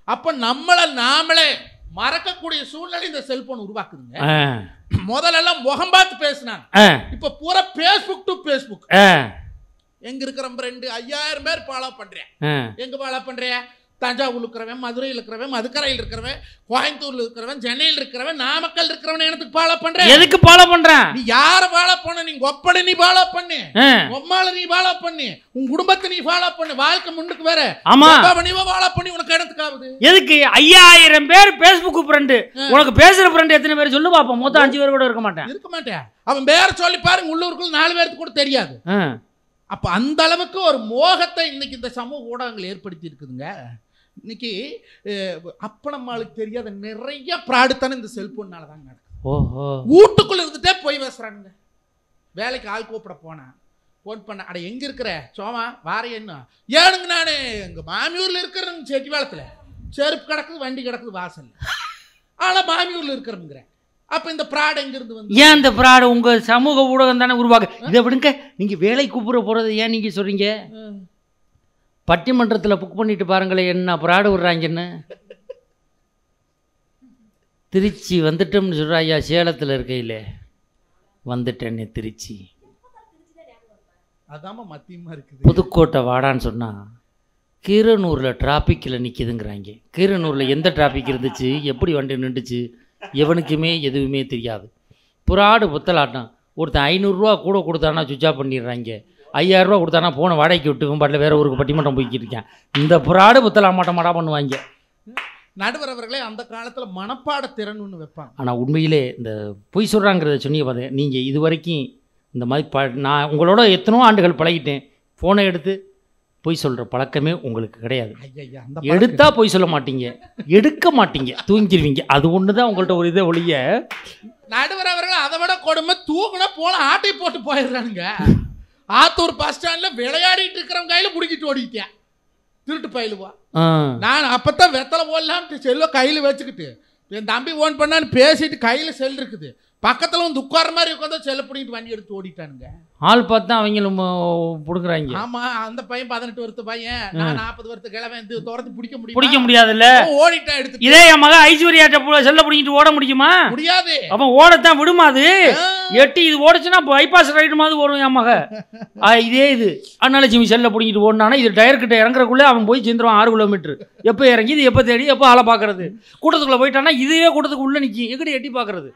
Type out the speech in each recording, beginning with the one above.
அப்ப நம்மள நாமளே மறக்கக்கூடிய சூழ்நிலை இந்த செல்போன் உருவாக்குதுங்க ஆ, முதல்ல எல்லாம் முகம் பார்த்து பேசினாங்க ஆ, இப்ப பூரா பேஸ்புக் டு பேஸ்புக் ஆ, எங்க இருக்கிற ரெண்டு ஐயாயிரம் பேர் ஃபாலோ பண்றேன் ஆ. எங்க ஃபாலோ பண்றேன் தஞ்சாவூர்ல இருக்கிறவன் மதுரையில் இருக்கிறவன் மதுக்கரையில் இருக்கிறவன் கோயம்புத்தூர்ல இருக்கிறவன் சென்னையில் இருக்கிறவன் நாமக்கல் இருக்கிறவன் எனக்கு ஃபாலோ பண்றேன் எதுக்கு ஃபாலோ பண்றேன் நீ யார ஃபாலோ பண்ண நீ ஒப்படை நீ ஃபாலோ பண்ணு ஆ, உம்மால நீ ஃபாலோ பண்ணு உன் குடும்பத்தை நீ ஃபாலோ பண்ணு வாழ்க்கை முன்னுக்கு வேற ஆமா நீ ஃபாலோ பண்ணி உனக்கு இடத்துக்காகுது எதுக்கு ஐயாயிரம் பேர் பேஸ்புக் ஃப்ரெண்டு உனக்கு பேசுற ஃப்ரெண்டு எத்தனை பேர் சொல்லு பாப்போம் மொத்தம் அஞ்சு பேர் கூட இருக்க மாட்டேன் இருக்க மாட்டேன் அவன் பேர சொல்லி பாருங்க உள்ளூருக்குள்ள நாலு பேருக்கு கூட தெரியாது ஆ, அப்ப அந்த அளவுக்கு ஒரு மோகத்தை இன்னைக்கு இந்த சமூக ஊடகங்கள் ஏற்படுத்தி இருக்குதுங்க இன்னைக்கு அஹ், அப்பனம்மாளுக்கு தெரியாத நிறைய ப்ராடுத்தானே இந்த செல்போன்னால தான் நடக்குது ஓஹோ வீட்டுக்குள்ள இருந்துட்டே போய் பேசுறானுங்க வேலைக்கு ஆள் கூப்பிட போனேன் ஃபோன் பண்ண அட எங்க இருக்கிற சோமா வார என்ன ஏனுங்க நானு எங்க மாமியூர்ல இருக்கிறேங்க செட்டிவாளத்துல செருப்பு கிடக்குது வண்டி கிடக்குது வாசல்ல ஆனா மாமியூர்ல இருக்கிறேங்கிற அப்ப இந்த ப்ராட் எங்க இருந்து வந்து ஏன் இந்த ஃப்ராடு உங்க சமூக ஊடகம் தானே உருவாக்கு இதை விடுங்க நீங்க வேலை கூப்பிட போறது ஏன் நீங்க சொல்றீங்க ம். பட்டிமன்றத்தில் புக் பண்ணிட்டு பாருங்களேன் என்ன ஃப்ராடு விடுறாங்கன்னு திருச்சி வந்துட்டோம்னு சொல்கிறா ஐயா சேலத்தில் இருக்கையில் வந்துட்டேனே திருச்சி அதாம்மா மத்தியமா இருக்குது புதுக்கோட்டை வாடான்னு சொன்னால் கீரனூரில் டிராஃபிக்கில் நிற்கிதுங்கிறாங்க கீரனூரில் எந்த டிராஃபிக் இருந்துச்சு எப்படி வண்டி நின்றுச்சு எவனுக்குமே எதுவுமே தெரியாது புறாடு புத்தலாட்டம் ஒருத்தன் ஐநூறுரூவா கூட கொடுத்தானா சுவிட்ச் ஆஃப் பண்ணிடுறாங்க ஐயாயிரரூவா கொடுத்தானா போன வாடகைக்கு விட்டு பாட்டில் வேற ஊருக்கு பட்டிமன்றம் போய்க்கிட்டு இருக்கேன் இந்த புறாடு புத்தலா மாட்ட மாட்டா பண்ணுவாங்க நடுவர் அவர்களே அந்த காலத்துல மனப்பாட திறன் ஒன்று வைப்பாங்க ஆனால் உண்மையிலே இந்த பொய் சொல்கிறாங்கிறத சொன்னீங்க பார்த்தேன் நீங்கள் இது வரைக்கும் இந்த மாதிரி ப நான் உங்களோட எத்தனோ ஆண்டுகள் பழகிட்டேன் ஃபோனை எடுத்து பொய் சொல்கிற பழக்கமே உங்களுக்கு கிடையாது ஐயா அந்த எடுத்தா பொய் சொல்ல மாட்டீங்க எடுக்க மாட்டீங்க தூங்கிடுவீங்க அது ஒன்று தான் உங்கள்கிட்ட ஒரு இதை ஒழிய நடுவர் அவர்கள் அதை விட கொடுமை தூக்குனா போல ஆட்டை போட்டு போயிடுறானுங்க ஆத்தூர் பஸ் ஸ்டாண்ட்ல விளையாடிட்டு இருக்கிறவங்க கையில பிடிக்கிட்டு ஓடிட்டேன் திருட்டு பயிலுவா ஆ, நான் அப்பதான் வெத்தலை போடலாம்ட்டு செல்ல கையில வச்சுக்கிட்டு என் தம்பி ஓன் பண்ணான்னு பேசிட்டு கையில செல் இருக்குது பக்கத்துல வந்து உட்கார மாதிரி உட்காந்து செல்ல பிடிக்கிட்டு வண்டி எடுத்து ஓடிட்டானுங்க ஆள் பார்த்து தான் அவங்களும் பிடுங்குறாங்க ஆமா அந்த பையன் பதினெட்டு வருஷத்து பையன் நான் நாற்பது வருஷத்து கிழவன் இது துரத்து பிடிக்க முடியும் பிடிக்க முடியாதுல்ல ஓடிட்டான் எடுத்து இதே என் மகன் ஐஸ்வர்யாட்ட பு- செல்ல பிடிக்கிட்டு ஓட முடியுமா முடியாது அவன் ஓடத்தான் விடுமா அது ஆ. எட்டி இது ஓடுச்சுன்னா பைபாஸ் ரைடு மாதிரி வரும் என் மக ஆ, இதே இது அண்ணாலட்சுமி செல்ல பிடிங்கிட்டு ஓடினானா இது டயர் கிட்ட இறங்குறக்குள்ளே அவன் போய் சேர்ந்துருவான் ஆறு கிலோமீட்டர் எப்போ இறங்கி இது எப்போ தேடி எப்போ ஆளை பார்க்கறது கூட்டத்துக்குள்ளே போயிட்டானா இதுவே கூட்டத்துக்கு உள்ளே நிற்கி எங்கடி எட்டி பார்க்கறது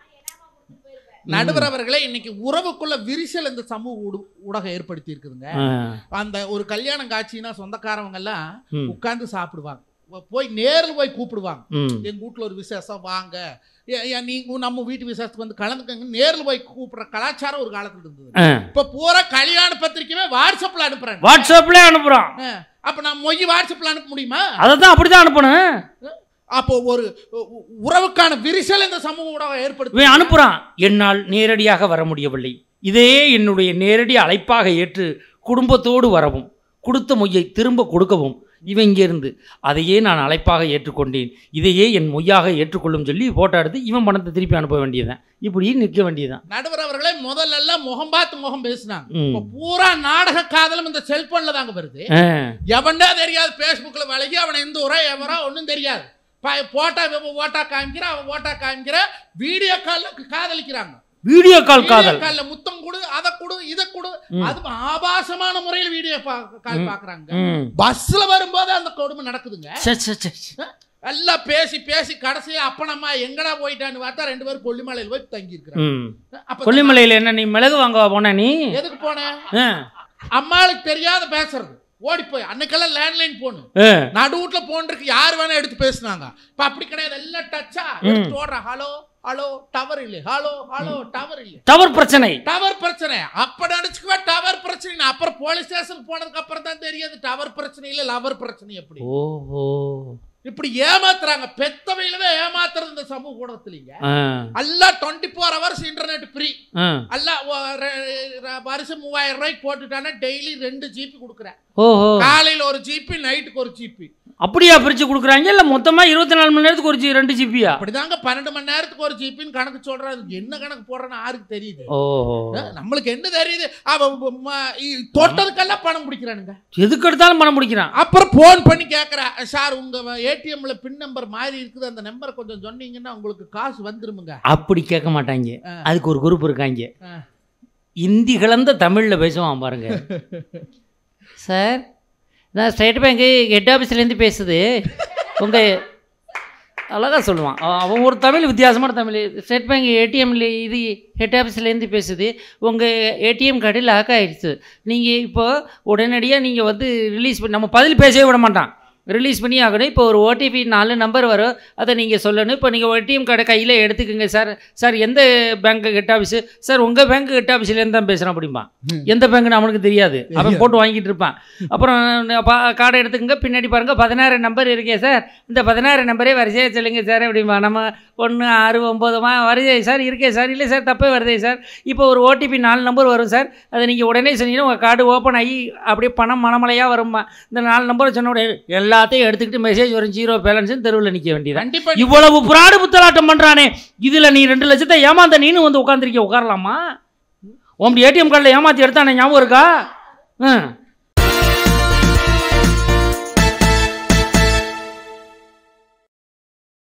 நடுவர் அவர்களே இன்னைக்கு உறவுக்குள்ள விரிசல் இந்த சமூக ஊடு- ஊடகம் ஏற்படுத்தி இருக்குதுங்க அந்த ஒரு கல்யாணம் காட்சினா சொந்தக்காரவங்க எல்லாம் ம். உட்கார்ந்து சாப்பிடுவாங்க போ- போய் நேரில் போய் கூப்பிடுவாங்க ம் எங்க வீட்ல ஒரு விசேஷம் வாங்க ஏ- ஏன் நீங்க நம்ம வீட்டு விசேஷத்துக்கு வந்து கலந்துக்கங்க நேரில் போய் கூப்பிடுற கலாச்சாரம் ஒரு காலத்துல இருந்தது ஆ. இப்ப பூரா கல்யாண பத்திரிக்கையே வாட்ஸ்அப்ல அனுப்புறாங்க வாட்ஸ்அப்லேயே அனுப்புகிறான் ஆ, அப்ப நான் மொய் வாட்ஸ்அப்ல அனுப்ப முடியுமா அதை தான் அப்படி தான் அனுப்பணும் அப்போ ஒரு உ- உறவுக்கான விரிசல் இந்த சமூக ஊடகம் ஏற்படுத்தி இவன் அனுப்புகிறான் என்னால் நேரடியாக வர முடியவில்லை இதே என்னுடைய நேரடி அழைப்பாக ஏற்று குடும்பத்தோடு வரவும் கொடுத்த மொய்யை திரும்ப கொடுக்கவும் இவன் இங்கேருந்து அதையே நான் அழைப்பாக ஏற்றுக்கொண்டேன் இதையே என் மொய்யாக ஏற்றுக்கொள்ளும் சொல்லி போட்டோ எடுத்து இவன் பணத்தை திருப்பி அனுப்ப வேண்டியதுதான் இப்படி நிற்க வேண்டியதுதான் நடுவர் அவர்களே முதல்ல எல்லாம் முகம் பார்த்து முகம் பேசினாங்க ம். இப்ப பூரா நாடக காதலும் இந்த செல்போன்ல தாங்க வருது ஆ, எவன்டா தெரியாது பேஸ்புக்ல விலகி அவன் எந்த ஊரா எவரா ஒன்றும் தெரியாது ப- போட்டா இவன் ஓட்டா காமிக்கிற அவன் ஓட்டா காமிக்கிற வீடியோ கால்ல காதலிக்கிறாங்க வீடியோ கால் காதல் வீடியோ கால்ல முத்தம் கொடு அதை கொடு இதை கொடு ம். அது ஆபாசமான முறையில் வீடியோ கால் ம். பாக்குறாங்க ம். பஸ்ல வரும்போது அந்த கொடுமை நடக்குதுங்க சே, சே, சே, சே. எல்லாம் பேசி பேசி கடைசியா அப்பனம்மா எங்கடா போயிட்டான்னு பார்த்தா ரெண்டு பேரும் கொல்லிமலையில் போய் தங்கி இருக்கிறாங்க ம். அப்ப கொல்லிமலையில் என்ன நீ மிளகு வாங்க போன நீ எதுக்கு போனேன் ஆ, அம்மாளுக்கு தெரியாத பேசுறது ஓடி போய் அன்னைக்கெல்லாம் லேண்ட்லைன் போன் ஆ, நடு வீட்டுல போன் இருக்கு யார் வேணா எடுத்து பேசுனாங்க இப்ப அப்படி கிடையாது எல்லாம் டச்சா எடுத்து ஓடுறேன் ஹலோ ஹலோ டவர் இல்லை ஹலோ ஹலோ டவர் இல்லை டவர் பிரச்சனை டவர் பிரச்சனை அப்ப நினைச்சுக்குவா டவர் பிரச்சனை அப்புறம் போலீஸ் ஸ்டேஷன் போனதுக்கு அப்புறம் தான் தெரியாது டவர் பிரச்சனை இல்ல லவர் பிரச்சனை எப்படி ஓஹோ இப்படி ஏமாத்துறாங்க பெத்தவையிலவே ஏமாத்துறது இந்த சமூக ஊடகத்துலீங்க ஆ, அல்ல twenty four hours internet free ஆ. அல்ல ஒ- ரெ- ரெ- வருஷம் மூவாயிரம் ரூபாய்க்கு போட்டுட்டானா டெய்லி ரெண்டு ஜிபி கொடுக்குறேன் ஓஹோ காலையில ஒரு ஜிபி நைட்டுக்கு ஒரு ஜிபி அப்படியா பிரித்து கொடுக்குறாங்க இல்லை மொத்தமாக இருபத்தி நாலு மணி நேரத்துக்கு ஒரு ஜி ரெண்டு ஜிபியா அப்படிதாங்க பன்னெண்டு மணி நேரத்துக்கு ஒரு ஜிபின்னு கணக்கு சொல்றாரு என்ன கணக்கு போடுறேன்னு யாருக்கு தெரியுது ஓஹோ அஹ், நம்மளுக்கு என்ன தெரியுது அவன் ம- இ- தொட்டதுக்கெல்லாம் பணம் பிடிக்கிறானுங்க எதுக்கு எடுத்தாலும் பணம் முடிக்கிறான் அப்புறம் ஃபோன் பண்ணி கேட்குறா சார் உங்க ஏடிஎம்ல பின் நம்பர் மாறி இருக்குது அந்த நம்பரை கொஞ்சம் சொன்னீங்கன்னா உங்களுக்கு காசு வந்துருமுங்க அப்படி கேட்க மாட்டாங்க ஆ. அதுக்கு ஒரு குரூப் இருக்காங்க ஆ. இந்தி கலந்த தமிழில் பேசுவான் பாருங்க சார் நான் ஸ்டேட் பேங்க்கு ஹெட் ஆஃபீஸ்லேருந்து பேசுது உங்கள் அழகாக சொல்லுவான் அவன் அவன் ஒரு தமிழ் வித்தியாசமான தமிழ் ஸ்டேட் பேங்க் ஏடிஎம்ல இது ஹெட் ஆஃபீஸ்லேருந்து பேசுது உங்கள் ஏடிஎம் கார்டு லாக் ஆயிடுச்சு நீங்கள் இப்போ உடனடியாக நீங்கள் வந்து ரிலீஸ் பண்ணி நம்ம பதில் பேசவே விட மாட்டான் ரிலீஸ் பண்ணி ஆகணும் இப்போ ஒரு ஓடிபி நாலு நம்பர் வரும் அதை நீங்கள் சொல்லணும் இப்போ நீங்கள் ஏடிஎம் கார்டை கையில் எடுத்துக்கோங்க சார் சார் எந்த பேங்க் ஹெட் ஆஃபீஸு சார் உங்கள் பேங்க் ஹெட் ஆஃபீஸ்லேருந்து தான் பேசுகிறேன் அப்படிம்பா எந்த பேங்க்னு அவனுக்கு தெரியாது அவன் போட்டு வாங்கிட்டு இருப்பான் அப்புறம் கார்டை எடுத்துக்கங்க பின்னாடி பாருங்கள் பதினாறு நம்பர் இருக்கே சார் இந்த பதினாறு நம்பரே வரிசையாக சொல்லுங்க சார் அப்படிம்பா நம்ம ஒன்று ஆறு ஒம்போதுமா வருதே சார் இருக்கே சார் இல்லை சார் தப்பே வருதே சார் இப்போ ஒரு ஓடிபி நாலு நம்பர் வரும் சார் அதை நீங்கள் உடனே சொன்னீங்கன்னா உங்கள் கார்டு ஓப்பன் ஆகி அப்படியே பணம் மணமலையாக வரும்மா இந்த நாலு நம்பர் சொன்ன உடனே எல்லாத்தையும் எடுத்துக்கிட்டு மெசேஜ் வரும் ஜீரோ பேலன்ஸ்னு தெருவில் நிற்க வேண்டியது கண்டிப்பா இவ்வளவு புராடு புத்தலாட்டம் பண்றானே இதுல நீ ரெண்டு லட்சத்தை ஏமாந்த நீனு வந்து உட்காந்துருக்க உட்காரலாமா உன் ஏடிஎம் கார்டில் ஏமாத்தி எடுத்தானே ஞாபகம் இருக்கா ம்